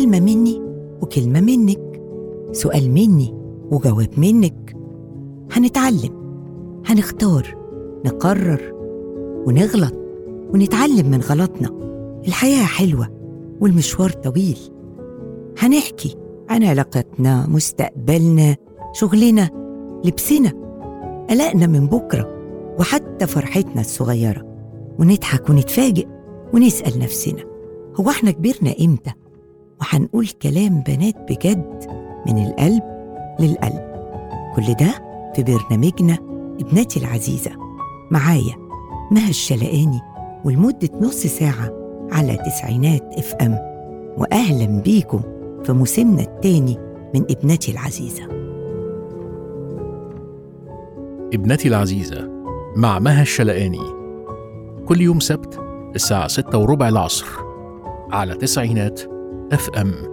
كلمة مني وكلمة منك سؤال مني وجواب منك هنتعلم هنختار نقرر ونغلط ونتعلم من غلطنا الحياة حلوة والمشوار طويل هنحكي عن علاقتنا مستقبلنا شغلنا لبسنا قلقنا من بكرة وحتى فرحتنا الصغيرة ونضحك ونتفاجئ ونسأل نفسنا هو احنا كبرنا امتى وهنقول كلام بنات بجد من القلب للقلب كل ده في برنامجنا ابنتي العزيزة معايا مها الشلقاني ولمدة نص ساعة على تسعينات اف ام وأهلا بيكم في موسمنا التاني من ابنتي العزيزة ابنتي العزيزة مع مها الشلقاني كل يوم سبت الساعة ستة وربع العصر على تسعينات اف ام